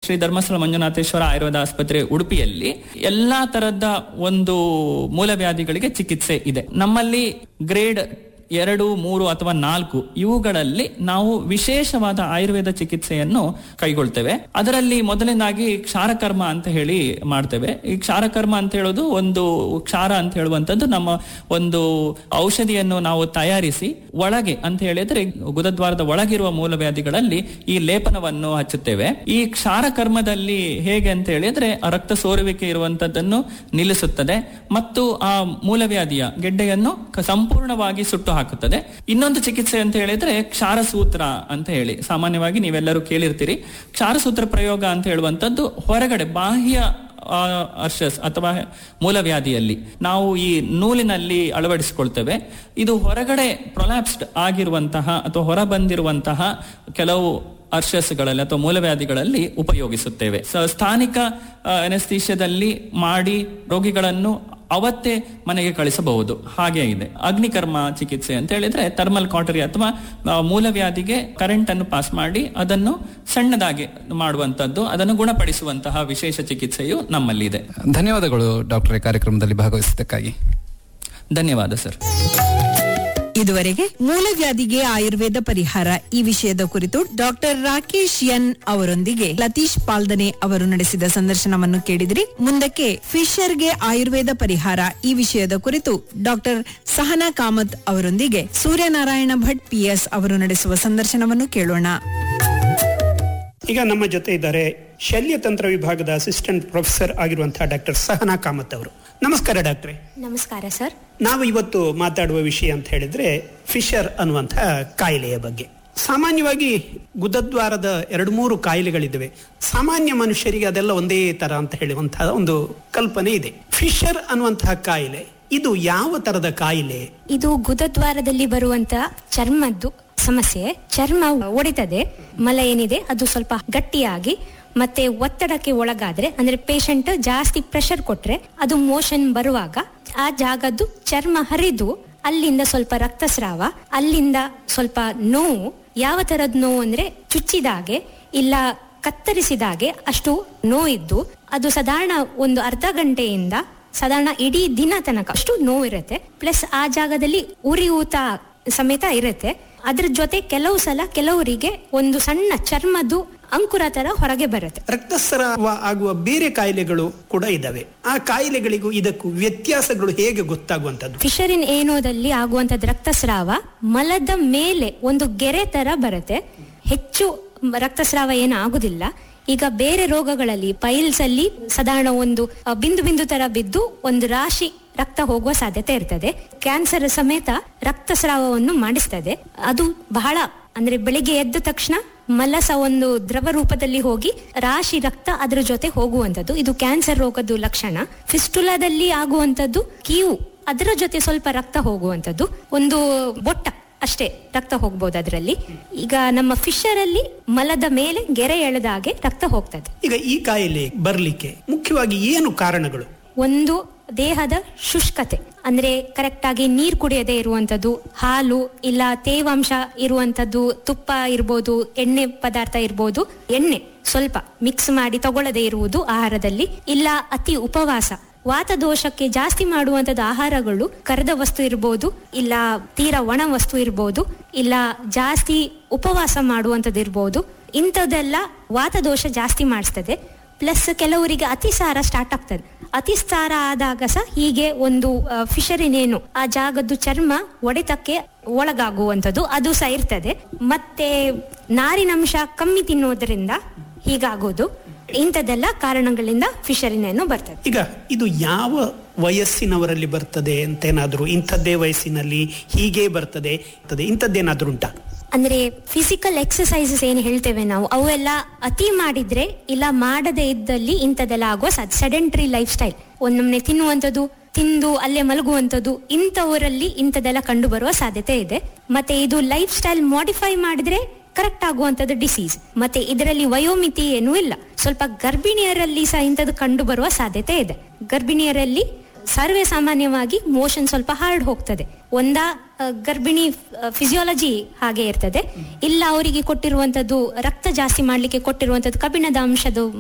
ಶ್ರೀ ಧರ್ಮಸ್ಥಳ ಮಂಜುನಾಥೇಶ್ವರ ಆಯುರ್ವೇದ ಆಸ್ಪತ್ರೆ ಉಡುಪಿಯಲ್ಲಿ ಎಲ್ಲಾ ತರದ ಒಂದು ಮೂಲವ್ಯಾಧಿಗಳಿಗೆ ಚಿಕಿತ್ಸೆ ಇದೆ ನಮ್ಮಲ್ಲಿ ಗ್ರೇಡ್ ಎರಡು ಮೂರು ಅಥವಾ ನಾಲ್ಕು ಇವುಗಳಲ್ಲಿ ನಾವು ವಿಶೇಷವಾದ ಆಯುರ್ವೇದ ಚಿಕಿತ್ಸೆಯನ್ನು ಕೈಗೊಳ್ತೇವೆ ಅದರಲ್ಲಿ ಮೊದಲನೇದಾಗಿ ಕ್ಷಾರಕರ್ಮ ಅಂತ ಹೇಳಿ ಮಾಡ್ತೇವೆ ಈ ಕ್ಷಾರಕರ್ಮ ಅಂತ ಹೇಳೋದು ಒಂದು ಕ್ಷಾರ ಅಂತ ಹೇಳುವಂತದ್ದು ನಮ್ಮ ಒಂದು ಔಷಧಿಯನ್ನು ನಾವು ತಯಾರಿಸಿ ಒಳಗೆ ಅಂತ ಹೇಳಿದ್ರೆ ಗುದದ್ವಾರದ ಒಳಗಿರುವ ಮೂಲವ್ಯಾಧಿಗಳಲ್ಲಿ ಈ ಲೇಪನವನ್ನು ಹಚ್ಚುತ್ತೇವೆ ಈ ಕ್ಷಾರಕರ್ಮದಲ್ಲಿ ಹೇಗೆ ಅಂತ ಹೇಳಿದ್ರೆ ರಕ್ತ ಸೋರುವಿಕೆ ಇರುವಂತದ್ದನ್ನು ನಿಲ್ಲಿಸುತ್ತದೆ ಮತ್ತು ಆ ಮೂಲವ್ಯಾಧಿಯ ಗೆಡ್ಡೆಯನ್ನು ಕ- ಸಂಪೂರ್ಣವಾಗಿ ಸುಟ್ಟು ಹಾಕುತ್ತದೆ ಇನ್ನೊಂದು ಚಿಕಿತ್ಸೆ ಅಂತ ಹೇಳಿದ್ರೆ ಕ್ಷಾರಸೂತ್ರ ಅಂತ ಹೇಳಿ ಸಾಮಾನ್ಯವಾಗಿ ನೀವೆಲ್ಲರೂ ಕೇಳಿರ್ತೀರಿ ಕ್ಷಾರಸೂತ್ರ ಪ್ರಯೋಗ ಅಂತ ಹೇಳುವಂತದ್ದು ಹೊರಗಡೆ ಬಾಹ್ಯ ಆ, ಅರ್ಷಸ್ ಅಥವಾ ಮೂಲವ್ಯಾಧಿಯಲ್ಲಿ ನಾವು ಈ ನೂಲಿನಲ್ಲಿ ಅಳವಡಿಸಿಕೊಳ್ತೇವೆ ಇದು ಹೊರಗಡೆ ಪ್ರೊಲ್ಯಾಪ್ಸ್ಡ್ ಆಗಿರುವಂತಹ ಅಥವಾ ಹೊರ ಬಂದಿರುವಂತಹ ಕೆಲವು ಅರ್ಷಸ್ಗಳಲ್ಲಿ ಅಥವಾ ಮೂಲವ್ಯಾಧಿಗಳಲ್ಲಿ ಉಪಯೋಗಿಸುತ್ತೇವೆ ಸ- ಸ್ಥಾನಿಕ ಅನೆಸ್ಥೀಷ್ಯದಲ್ಲಿ ಮಾಡಿ ರೋಗಿಗಳನ್ನು ಅವತ್ತೇ ಮನೆಗೆ ಕಳಿಸಬಹುದು ಹಾಗೆ ಇದೆ ಅಗ್ನಿಕರ್ಮ ಚಿಕಿತ್ಸೆ ಅಂತ ಹೇಳಿದ್ರೆ ಥರ್ಮಲ್ ಕಾಟರಿ ಅಥವಾ ಆ, ಮೂಲವ್ಯಾಧಿಗೆ ಕರೆಂಟ್ ಅನ್ನು ಪಾಸ್ ಮಾಡಿ ಅದನ್ನು ಸಣ್ಣದಾಗಿ ಮಾಡುವಂತದ್ದು ಅದನ್ನು ಗುಣಪಡಿಸುವಂತಹ ವಿಶೇಷ ಚಿಕಿತ್ಸೆಯು ನಮ್ಮಲ್ಲಿದೆ ಧನ್ಯವಾದಗಳು ಡಾಕ್ಟರ್ ಕಾರ್ಯಕ್ರಮದಲ್ಲಿ ಭಾಗವಹಿಸಿದ್ದಕ್ಕಾಗಿ ಧನ್ಯವಾದ ಸರ್ ಇದುವರೆಗೆ ಮೂಲವ್ಯಾಧಿಗೆ ಆಯುರ್ವೇದ ಪರಿಹಾರ ಈ ವಿಷಯದ ಕುರಿತು ಡಾಕ್ಟರ್ ರಾಕೇಶ್ ಎನ್ ಅವರೊಂದಿಗೆ ಲತೀಶ್ ಪಾಲ್ದನೆ ಅವರು ನಡೆಸಿದ ಸಂದರ್ಶನವನ್ನು ಕೇಳಿದ್ರಿ ಮುಂದಕ್ಕೆ ಫಿಶರ್ಗೆ ಆಯುರ್ವೇದ ಪರಿಹಾರ ಈ ವಿಷಯದ ಕುರಿತು ಡಾಕ್ಟರ್ ಸಹನಾ ಕಾಮತ್ ಅವರೊಂದಿಗೆ ಸೂರ್ಯನಾರಾಯಣ ಭಟ್ ಪಿಎಸ್ ಅವರು ನಡೆಸುವ ಸಂದರ್ಶನವನ್ನು ಕೇಳೋಣ ಈಗ ನಮ್ಮ ಜೊತೆ ಇದ್ದಾರೆ ಶಲ್ಯತಂತ್ರ ವಿಭಾಗದ ಅಸಿಸ್ಟೆಂಟ್ ಪ್ರೊಫೆಸರ್ ಆಗಿರುವಂತಹ ಡಾಕ್ಟರ್ ಸಹನಾ ಕಾಮತ್ ಅವರು ನಮಸ್ಕಾರ ಡಾಕ್ಟ್ರೆ ನಮಸ್ಕಾರ ಸರ್ ನಾವು ಇವತ್ತು ಮಾತಾಡುವ ವಿಷಯ ಅಂತ ಹೇಳಿದ್ರೆ ಫಿಶರ್ ಅನ್ನುವಂತಹ ಕಾಯಿಲೆಯ ಬಗ್ಗೆ ಸಾಮಾನ್ಯವಾಗಿ ಗುದದ್ವಾರದ ಎರಡು ಮೂರು ಕಾಯಿಲೆಗಳಿದ್ದಾವೆ ಸಾಮಾನ್ಯ ಮನುಷ್ಯರಿಗೆ ಅದೆಲ್ಲ ಒಂದೇ ತರ ಅಂತ ಹೇಳುವಂತಹ ಒಂದು ಕಲ್ಪನೆ ಇದೆ ಫಿಶರ್ ಅನ್ನುವಂತಹ ಕಾಯಿಲೆ ಇದು ಯಾವ ತರದ ಕಾಯಿಲೆ ಇದು ಗುದದ್ವಾರದಲ್ಲಿ ಬರುವಂತಹ ಚರ್ಮದ್ದು ಸಮಸ್ಯೆ ಚರ್ಮ ಒಡಿತದೆ ಮಲ ಏನಿದೆ ಅದು ಸ್ವಲ್ಪ ಗಟ್ಟಿಯಾಗಿ ಮತ್ತೆ ಒತ್ತಡಕ್ಕೆ ಒಳಗಾದ್ರೆ ಅಂದ್ರೆ ಪೇಷಂಟ್ ಜಾಸ್ತಿ ಪ್ರೆಷರ್ ಕೊಟ್ರೆ ಅದು ಮೋಷನ್ ಬರುವಾಗ ಆ ಜಾಗದ್ದು ಚರ್ಮ ಹರಿದು ಅಲ್ಲಿಂದ ಸ್ವಲ್ಪ ರಕ್ತಸ್ರಾವ ಅಲ್ಲಿಂದ ಸ್ವಲ್ಪ ನೋವು ಯಾವ ತರದ್ ನೋವು ಅಂದ್ರೆ ಚುಚ್ಚಿದಾಗೆ ಇಲ್ಲ ಕತ್ತರಿಸಿದಾಗೆ ಅಷ್ಟು ನೋವಿದ್ದು ಅದು ಸಾಧಾರಣ ಒಂದು ಅರ್ಧ ಗಂಟೆಯಿಂದ ಸಾಧಾರಣ ಇಡೀ ದಿನ ತನಕ ಅಷ್ಟು ನೋವಿರುತ್ತೆ ಪ್ಲಸ್ ಆ ಜಾಗದಲ್ಲಿ ಉರಿಯೂತ ಸಮೇತ ಇರುತ್ತೆ ಅದ್ರ ಜೊತೆ ಕೆಲವು ಸಲ ಕೆಲವರಿಗೆ ಒಂದು ಸಣ್ಣ ಚರ್ಮದ್ದು ಅಂಕುರ ತರ ಹೊರಗೆ ಬರುತ್ತೆ ರಕ್ತಸ್ರಾವ ಆಗುವ ಬೇರೆ ಕಾಯಿಲೆಗಳು ಕೂಡ ಇದ್ದಾವೆ ಆ ಕಾಯಿಲೆಗಳಿಗೂ ಇದಕ್ಕೂ ವ್ಯತ್ಯಾಸಗಳು ಹೇಗೆ ಗೊತ್ತಾಗುವಂತದ್ದು ಫಿಶರಿನ್ ಏನೋದಲ್ಲಿ ಆಗುವಂತದ್ದು ರಕ್ತಸ್ರಾವ ಮಲದ ಮೇಲೆ ಒಂದು ಗೆರೆ ತರ ಬರುತ್ತೆ ಹೆಚ್ಚು ರಕ್ತಸ್ರಾವ ಏನು ಆಗುದಿಲ್ಲ ಈಗ ಬೇರೆ ರೋಗಗಳಲ್ಲಿ ಪೈಲ್ಸ್ ಅಲ್ಲಿ ಸಾಧಾರಣ ಒಂದು ಅ, ಬಿಂದು ಬಿಂದು ತರ ಬಿದ್ದು ಒಂದು ರಾಶಿ ರಕ್ತ ಹೋಗುವ ಸಾಧ್ಯತೆ ಇರ್ತದೆ ಕ್ಯಾನ್ಸರ್ ಸಮೇತ ರಕ್ತಸ್ರಾವವನ್ನು ಮಾಡಿಸ್ತದೆ ಅದು ಬಹಳ ಅಂದ್ರೆ ಬೆಳಿಗ್ಗೆ ಎದ್ದ ತಕ್ಷಣ ಮಲಸ ಒಂದು ದ್ರವ ರೂಪದಲ್ಲಿ ಹೋಗಿ ರಾಶಿ ರಕ್ತ ಅದರ ಜೊತೆ ಹೋಗುವಂತದ್ದು ಇದು ಕ್ಯಾನ್ಸರ್ ರೋಗದ್ದು ಲಕ್ಷಣ ಫಿಸ್ಟುಲಾದಲ್ಲಿ ಆಗುವಂತದ್ದು ಕೀವು ಅದರ ಜೊತೆ ಸ್ವಲ್ಪ ರಕ್ತ ಹೋಗುವಂತದ್ದು ಒಂದು ಬೊಟ್ಟ ಅಷ್ಟೇ ರಕ್ತ ಹೋಗ್ಬೋದು ಅದರಲ್ಲಿ ಈಗ ನಮ್ಮ ಫಿಶರ್ ಅಲ್ಲಿ ಮಲದ ಮೇಲೆ ಗೆರೆ ಎಳೆದ ಹಾಗೆ ರಕ್ತ ಹೋಗ್ತದೆ ಈಗ ಈ ಕಾಯಿಲೆ ಬರ್ಲಿಕ್ಕೆ ಮುಖ್ಯವಾಗಿ ಏನು ಕಾರಣಗಳು ಒಂದು ದೇಹದ ಶುಷ್ಕತೆ ಅಂದ್ರೆ ಕರೆಕ್ಟ್ ಆಗಿ ನೀರ್ ಕುಡಿಯದೆ ಇರುವಂತದ್ದು ಹಾಲು ಇಲ್ಲ ತೇವಾಂಶ ಇರುವಂತದ್ದು ತುಪ್ಪ ಇರ್ಬೋದು ಎಣ್ಣೆ ಪದಾರ್ಥ ಇರ್ಬೋದು ಎಣ್ಣೆ ಸ್ವಲ್ಪ ಮಿಕ್ಸ್ ಮಾಡಿ ತಗೊಳ್ಳದೆ ಇರುವುದು ಆಹಾರದಲ್ಲಿ ಇಲ್ಲ ಅತಿ ಉಪವಾಸ ವಾತದೋಷಕ್ಕೆ ಜಾಸ್ತಿ ಮಾಡುವಂತದ್ದು ಆಹಾರಗಳು ಕರೆದ ವಸ್ತು ಇರ್ಬೋದು ಇಲ್ಲ ತೀರಾ ಒಣ ವಸ್ತು ಇರ್ಬೋದು ಇಲ್ಲ ಜಾಸ್ತಿ ಉಪವಾಸ ಮಾಡುವಂಥದ್ದು ಇರ್ಬೋದು ಇಂಥದ್ದೆಲ್ಲ ವಾತದೋಷ ಜಾಸ್ತಿ ಮಾಡಿಸ್ತದೆ ಪ್ಲಸ್ ಕೆಲವರಿಗೆ ಅತಿಸಾರ ಸ್ಟಾರ್ಟ್ ಆಗ್ತದೆ ಅತಿಸಾರ ಆದಾಗ ಸಹ ಹೀಗೆ ಒಂದು ಫಿಶರಿನೇನು ಆ ಜಾಗದ್ದು ಚರ್ಮ ಒಡೆತಕ್ಕೆ ಒಳಗಾಗುವಂಥದ್ದು ಅದು ಸಹ ಇರ್ತದೆ ಮತ್ತೆ ನಾರಿನಂಶ ಕಮ್ಮಿ ತಿನ್ನೋದ್ರಿಂದ ಹೀಗಾಗೋದು ಇಂಥದ್ದೆಲ್ಲ ಕಾರಣಗಳಿಂದ ಫಿಶರಿನೇನು ಬರ್ತದೆ ಈಗ ಇದು ಯಾವ ವಯಸ್ಸಿನವರಲ್ಲಿ ಬರ್ತದೆ ಅಂತೇನಾದ್ರೂ ಇಂಥದ್ದೇ ವಯಸ್ಸಿನಲ್ಲಿ ಹೀಗೆ ಬರ್ತದೆ ಅಂತದೆ ಇಂಥದ್ದೇನಾದ್ರೂ ಉಂಟಾ ಅಂದ್ರೆ ಫಿಸಿಕಲ್ ಎಕ್ಸಸೈಸಸ್ ಏನು ಹೇಳ್ತೇವೆ ನಾವು ಅವೆಲ್ಲ ಅತಿ ಮಾಡಿದ್ರೆ ಇಲ್ಲ ಮಾಡದೇ ಇದ್ದಲ್ಲಿ ಇಂಥದ್ದೆಲ್ಲ ಆಗುವ ಸೆಡೆಂಟ್ರಿ ಲೈಫ್ ಸ್ಟೈಲ್ ಒಂದೊಮ್ಮೆ ತಿನ್ನುವಂಥದ್ದು ತಿಂದು ಅಲ್ಲೇ ಮಲಗುವಂಥದ್ದು ಇಂಥವರಲ್ಲಿ ಇಂಥದ್ದೆಲ್ಲ ಕಂಡು ಬರುವ ಸಾಧ್ಯತೆ ಇದೆ ಮತ್ತೆ ಇದು ಲೈಫ್ ಸ್ಟೈಲ್ ಮಾಡಿಫೈ ಮಾಡಿದ್ರೆ ಕರೆಕ್ಟ್ ಆಗುವಂಥದ್ದು ಡಿಸೀಸ್ ಮತ್ತೆ ಇದರಲ್ಲಿ ವಯೋಮಿತಿ ಏನೂ ಇಲ್ಲ ಸ್ವಲ್ಪ ಗರ್ಭಿಣಿಯರಲ್ಲಿ ಸಹ ಇಂಥದ್ದು ಕಂಡು ಬರುವ ಸಾಧ್ಯತೆ ಇದೆ ಗರ್ಭಿಣಿಯರಲ್ಲಿ ಸರ್ವೇ ಸಾಮಾನ್ಯವಾಗಿ ಮೋಷನ್ ಸ್ವಲ್ಪ ಹಾರ್ಡ್ ಹೋಗ್ತದೆ ಒಂದ ಆ, ಗರ್ಭಿಣಿ ಫಿಸಿಯಾಲಜಿ ಹಾಗೆ ಇರ್ತದೆ ಇಲ್ಲ ಅವರಿಗೆ ಕೊಟ್ಟಿರುವಂತದ್ದು ರಕ್ತ ಜಾಸ್ತಿ ಮಾಡ್ಲಿಕ್ಕೆ ಕೊಟ್ಟಿರುವಂತದ್ದು ಕಬ್ಬಿಣದ ಅಂಶದ